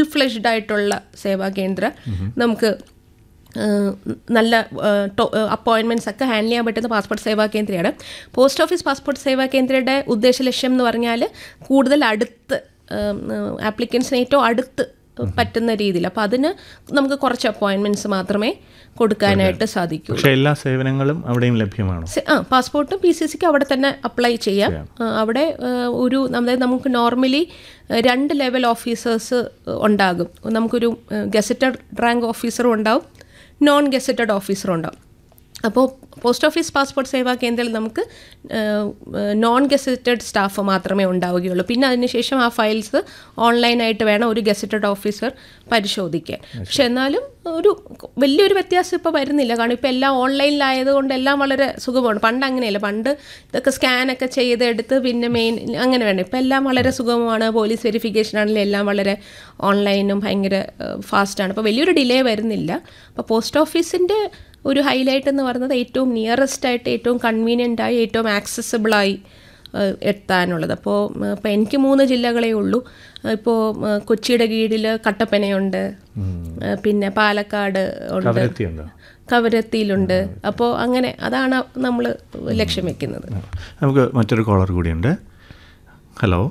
Fleshed ആയിട്ടുള്ള സേവാ കേന്ദ്ര നമുക്ക് ഏഹ്, നല്ല അപ്പോയിൻമെൻറ്റ്സ് ഒക്കെ ഹാൻഡിൽ ചെയ്യാൻ പറ്റുന്ന പാസ്പോർട്ട് സേവാ കേന്ദ്രയാണ് പോസ്റ്റ് ഓഫീസ് പാസ്പോർട്ട് സേവാ കേന്ദ്രയുടെ ഉദ്ദേശ ലക്ഷ്യം എന്ന് പറഞ്ഞാൽ കൂടുതൽ അടുത്ത് ആപ്ലിക്കൻസിന് ഏറ്റവും അടുത്ത് പറ്റുന്ന രീതിയിൽ അപ്പോൾ അതിന് നമുക്ക് കുറച്ച് അപ്പോയിൻമെൻറ്റ്സ് മാത്രമേ കൊടുക്കാനായിട്ട് സാധിക്കൂ പക്ഷേ എല്ലാ സേവനങ്ങളും അവിടെയും ലഭ്യമാണോ സെ- ആ പാസ്പോർട്ടും പി സി സിക്ക് അവിടെ തന്നെ അപ്ലൈ ചെയ്യാം ആ, അവിടെ ആ, ഒരു അതായത് നമുക്ക് നോർമലി രണ്ട് ലെവൽ ഓഫീസേഴ്സ് ഉണ്ടാകും നമുക്കൊരു ഗസറ്റഡ് റാങ്ക് ഓഫീസറും ഉണ്ടാവും നോൺ ഗസറ്റഡ് ഓഫീസറും ഉണ്ടാവും അപ്പോൾ പോസ്റ്റ് ഓഫീസ് പാസ്പോർട്ട് സേവാ കേന്ദ്രത്തിൽ നമുക്ക് നോൺ ഗസറ്റഡ് സ്റ്റാഫ് മാത്രമേ ഉണ്ടാവുകയുള്ളൂ പിന്നെ അതിനുശേഷം ആ ഫയൽസ് ഓൺലൈനായിട്ട് വേണം ഒരു ഗസറ്റഡ് ഓഫീസർ പരിശോധിക്കാൻ പക്ഷെ എന്നാലും ഒരു വലിയൊരു വ്യത്യാസം ഇപ്പോൾ വരുന്നില്ല കാരണം ഇപ്പോൾ എല്ലാം ഓൺലൈനിലായതുകൊണ്ട് എല്ലാം വളരെ സുഖമാണ് പണ്ട് അങ്ങനെയല്ല പണ്ട് ഇതൊക്കെ സ്കാനൊക്കെ ചെയ്തെടുത്ത് പിന്നെ മെയിൻ അങ്ങനെ വേണം ഇപ്പം എല്ലാം വളരെ സുഗമമാണ് പോലീസ് വെരിഫിക്കേഷൻ ആണെങ്കിലും എല്ലാം വളരെ ഓൺലൈനും ഭയങ്കര ഫാസ്റ്റാണ് അപ്പോൾ വലിയൊരു ഡിലേ വരുന്നില്ല അപ്പോൾ പോസ്റ്റ് ഓഫീസിൻ്റെ ഒരു ഹൈലൈറ്റ് എന്ന് പറയുന്നത് ഏറ്റവും നിയറസ്റ്റ് ആയിട്ട് ഏറ്റവും കൺവീനിയൻ്റ് ആയി ഏറ്റവും ആക്സസിബിളായി എത്താനുള്ളത് അപ്പോൾ ഇപ്പോൾ എനിക്ക് മൂന്ന് ജില്ലകളേ ഉള്ളൂ ഇപ്പോൾ കൊച്ചിയുടെ കീഴിൽ കട്ടപ്പനയുണ്ട് ആ, പിന്നെ പാലക്കാട് ഉണ്ട് കവരത്തിയുണ്ടോ കവരത്തിയിലുണ്ട് അപ്പോൾ അങ്ങനെ അതാണ് നമ്മൾ ലക്ഷ്യം വെക്കുന്നത് നമുക്ക് മറ്റൊരു കോളർ കൂടിയുണ്ട് ഹലോ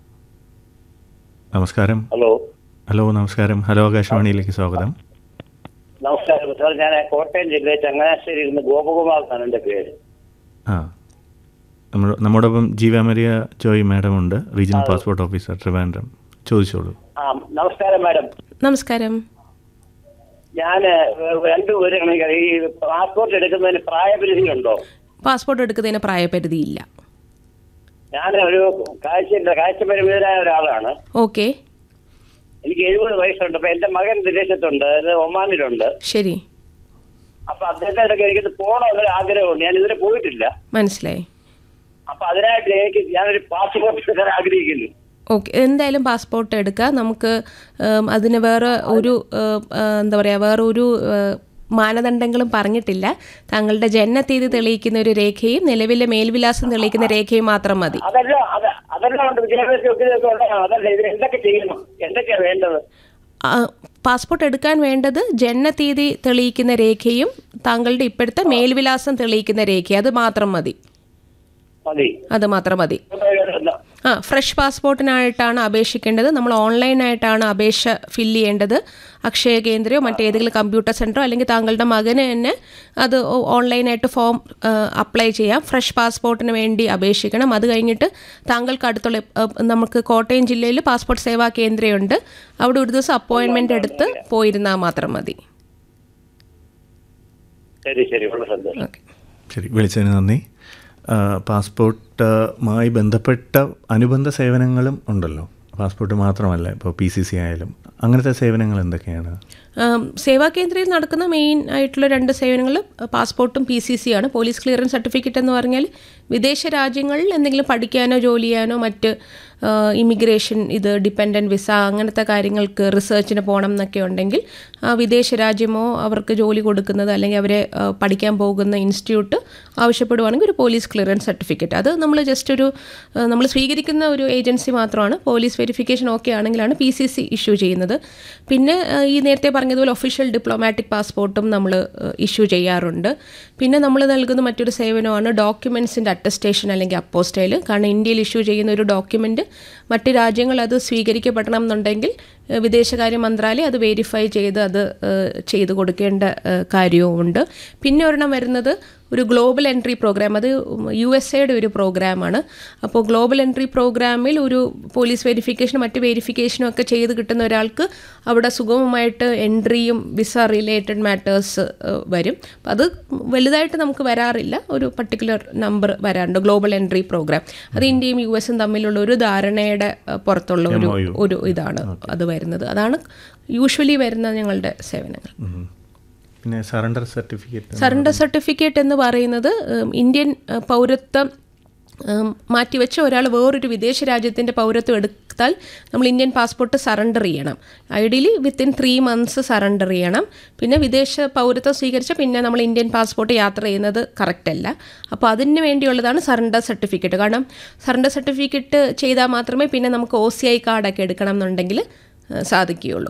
നമസ്കാരം ഹലോ ഹലോ നമസ്കാരം ഹലോ ആകാശവാണിയിലേക്ക് സ്വാഗതം നമസ്കാരം സാർ ഞാൻ കോട്ടയം ജില്ലയിൽ ചങ്ങനാശ്ശേരിയിൽ നിന്ന് ഗോപകുമാർ എന്നാണ് എൻ്റെ പേര് ആ നമ്മൾ നമ്മോടൊപ്പം ജീവാമരിയ ജോയ് മാഡം ഉണ്ട് റീജിയണൽ പാസ്പോർട്ട് ഓഫീസർ ട്രിവാൻഡ്രം ചോദിച്ചോളൂ ആ നമസ്കാരം മാഡം നമസ്കാരം ഞാൻ രണ്ടു പേരും ഈ പാസ്പോർട്ട് എടുക്കുന്നതിന് പ്രായപരിധി ഉണ്ടോ പാസ്പോർട്ട് എടുക്കുന്നതിന് പ്രായപരിധിയില്ല ഞാൻ ഒരു കാഴ്ച കാഴ്ച പരിമിതരായ ഒരാളാണ് ഓക്കെ എനിക്ക് എഴുപത് വയസ്സുണ്ട് അപ്പൊ എന്റെ മകൻ വിദേശത്തുണ്ട് അത് ഒമാനിലുണ്ട് ശരി അപ്പൊ അദ്ദേഹത്തെ ഇടയ്ക്ക് എനിക്ക് പോകണമെന്നൊരു ആഗ്രഹമുണ്ട് ഞാൻ ഇതുവരെ പോയിട്ടില്ല മനസ്സിലായി അപ്പൊ അതിനായിട്ട് എനിക്ക് ഞാനൊരു പാസ്പോർട്ട് എടുക്കാൻ ആഗ്രഹിക്കുന്നു ഓക്കെ എന്തായാലും പാസ്പോർട്ട് എടുക്കുക നമുക്ക് ഉം, അതിന് വേറെ ഒരു ഉം, ആ, എന്താ പറയുക വേറെ ഒരു ഉം, മാനദണ്ഡങ്ങളും പറഞ്ഞിട്ടില്ല താങ്കളുടെ ജനനത്തീയതി തെളിയിക്കുന്ന ഒരു രേഖയും നിലവിലെ മേൽവിലാസം തെളിയിക്കുന്ന രേഖയും മാത്രം മതി അതല്ല അത് അതെല്ലാം ഉണ്ട് വിദ്യാഭ്യാസ യോഗ്യതയൊക്കെ ഉള്ളതാണ് അതല്ല ഇതിന് എന്തൊക്കെ ചെയ്യണം എന്തൊക്കെയാ വേണ്ടത് ആ, പാസ്പോർട്ട് എടുക്കാൻ വേണ്ടത് ജനനത്തീയതി തെളിയിക്കുന്ന രേഖയും താങ്കളുടെ ഇപ്പോഴത്തെ മേൽവിലാസം തെളിയിക്കുന്ന രേഖ അത് മാത്രം മതി മതി അത് മാത്രം മതി എന്താ? ആ ഫ്രഷ് പാസ്പോർട്ടിനായിട്ടാണ് അപേക്ഷിക്കേണ്ടത് നമ്മൾ ഓൺലൈനായിട്ടാണ് അപേക്ഷ ഫില്ല് ചെയ്യേണ്ടത് അക്ഷയ കേന്ദ്രയോ മറ്റേതെങ്കിലും കമ്പ്യൂട്ടർ സെൻറ്ററോ അല്ലെങ്കിൽ താങ്കളുടെ മകന് തന്നെ അത് ഓ- ഓൺലൈനായിട്ട് ഫോം ആ, അപ്ലൈ ചെയ്യാം ഫ്രഷ് പാസ്പോർട്ടിന് വേണ്ടി അപേക്ഷിക്കണം അത് കഴിഞ്ഞിട്ട് താങ്കൾക്ക് അടുത്തുള്ള ആ, നമുക്ക് കോട്ടയം ജില്ലയിൽ പാസ്പോർട്ട് സേവാ കേന്ദ്രമുണ്ട് അവിടെ ഒരു ദിവസം അപ്പോയിൻമെൻ്റ് എടുത്ത് പോയിരുന്നാൽ മാത്രം മതി ശരി ശരി വളരെ സന്തോഷം ഓക്കെ ശരി വിളിച്ചതിന് നന്ദി ആ, പാസ്പോർട്ടുമായി ബന്ധപ്പെട്ട അനുബന്ധ സേവനങ്ങളും ഉണ്ടല്ലോ പാസ്പോർട്ട് മാത്രമല്ല ഇപ്പോൾ പി സി സി ആയാലും അങ്ങനത്തെ സേവനങ്ങൾ എന്തൊക്കെയാണ് ആം, സേവാ കേന്ദ്രയിൽ നടക്കുന്ന മെയിൻ ആയിട്ടുള്ള രണ്ട് സേവനങ്ങൾ പാസ്പോർട്ടും പി സി സി ആണ് പോലീസ് ക്ലിയറൻസ് സർട്ടിഫിക്കറ്റ് എന്ന് പറഞ്ഞാൽ വിദേശ രാജ്യങ്ങളിൽ എന്തെങ്കിലും പഠിക്കാനോ ജോലി ചെയ്യാനോ മറ്റ് ആ, ഇമിഗ്രേഷൻ ഇത് ഡിപ്പെൻഡൻറ്റ് വിസ അങ്ങനത്തെ കാര്യങ്ങൾക്ക് റിസർച്ചിന് പോകണം എന്നൊക്കെ ഉണ്ടെങ്കിൽ ആ വിദേശ രാജ്യമോ അവർക്ക് ജോലി കൊടുക്കുന്നത് അല്ലെങ്കിൽ അവരെ ആ, പഠിക്കാൻ പോകുന്ന ഇൻസ്റ്റിറ്റ്യൂട്ട് ആവശ്യപ്പെടുവാണെങ്കിൽ ഒരു പോലീസ് ക്ലിയറൻസ് സർട്ടിഫിക്കറ്റ് അത് നമ്മൾ ജസ്റ്റ് ഒരു നമ്മൾ സ്വീകരിക്കുന്ന ഒരു ഏജൻസി മാത്രമാണ് പോലീസ് വെരിഫിക്കേഷൻ ഓക്കെ ആണെങ്കിലാണ് പി സി സി ഇഷ്യൂ ചെയ്യുന്നത് പിന്നെ ആ, ഈ നേരത്തെ പറഞ്ഞതുപോലെ ഒഫീഷ്യൽ ഡിപ്ലോമാറ്റിക് പാസ്പോർട്ടും നമ്മൾ ഇഷ്യൂ ചെയ്യാറുണ്ട് പിന്നെ നമ്മൾ നൽകുന്ന മറ്റൊരു സേവനമാണ് ഡോക്യുമെൻസിൻ്റെ അറ്റസ്റ്റേഷൻ അല്ലെങ്കിൽ അപ്പോസ്റ്റൈൽ കാരണം ഇന്ത്യയിൽ ഇഷ്യൂ ചെയ്യുന്ന ഒരു ഡോക്യുമെൻറ്റ് മറ്റ് രാജ്യങ്ങൾ അത് സ്വീകരിക്കപ്പെടണം എന്നുണ്ടെങ്കിൽ ഏഹ്, വിദേശകാര്യ മന്ത്രാലയം അത് വെരിഫൈ ചെയ്ത് അത് ഏഹ്, ചെയ്ത് കൊടുക്കേണ്ട ഏഹ്, കാര്യവുമുണ്ട് പിന്നെ ഒരെണ്ണം വരുന്നത് ഒരു ഗ്ലോബൽ എൻട്രി പ്രോഗ്രാം അത് യു എസ് എയുടെ ഒരു പ്രോഗ്രാമാണ് അപ്പോൾ ഗ്ലോബൽ എൻട്രി പ്രോഗ്രാമിൽ ഒരു പോലീസ് വെരിഫിക്കേഷനും മറ്റ് വെരിഫിക്കേഷനും ഒക്കെ ചെയ്ത് കിട്ടുന്ന ഒരാൾക്ക് അവിടെ സുഗമമായിട്ട് എൻട്രിയും വിസ റിലേറ്റഡ് മാറ്റേഴ്സ് വരും അപ്പം അത് വലുതായിട്ട് നമുക്ക് വരാറില്ല ഒരു പർട്ടിക്കുലർ നമ്പർ വരാറുണ്ട് ഗ്ലോബൽ എൻട്രി പ്രോഗ്രാം അത് ഇന്ത്യയും യു എസും തമ്മിലുള്ള ഒരു ധാരണയുടെ ഏഹ്, പുറത്തുള്ള ഒരു ഒരു ഇതാണ് അത് വരുന്നത് അതാണ് യൂഷ്വലി വരുന്ന ഞങ്ങളുടെ സേവനങ്ങൾ ഉം. പിന്നെ സറണ്ടർ സർട്ടിഫിക്കറ്റ് സറണ്ടർ സർട്ടിഫിക്കറ്റ് എന്ന് പറയുന്നത് ഉം, ഇന്ത്യൻ ഉം, പൗരത്വം ഉം, മാറ്റിവെച്ച് ഒരാൾ വേറൊരു വിദേശ രാജ്യത്തിൻ്റെ പൗരത്വം എടുത്താൽ നമ്മൾ ഇന്ത്യൻ പാസ്പോർട്ട് സറണ്ടർ ചെയ്യണം ideally within three months surrender ചെയ്യണം പിന്നെ വിദേശ പൗരത്വം സ്വീകരിച്ച പിന്നെ നമ്മൾ ഇന്ത്യൻ പാസ്പോർട്ട് യാത്ര ചെയ്യുന്നത് കറക്റ്റ് അല്ല അപ്പോൾ അതിന് വേണ്ടിയുള്ളതാണ് സറണ്ടർ സർട്ടിഫിക്കറ്റ് കാരണം സറണ്ടർ സർട്ടിഫിക്കറ്റ് ചെയ്താൽ മാത്രമേ പിന്നെ നമുക്ക് ഒ സി ഐ കാർഡൊക്കെ എടുക്കണം എന്നുണ്ടെങ്കിൽ ഏഹ്, സാധിക്കുകയുള്ളൂ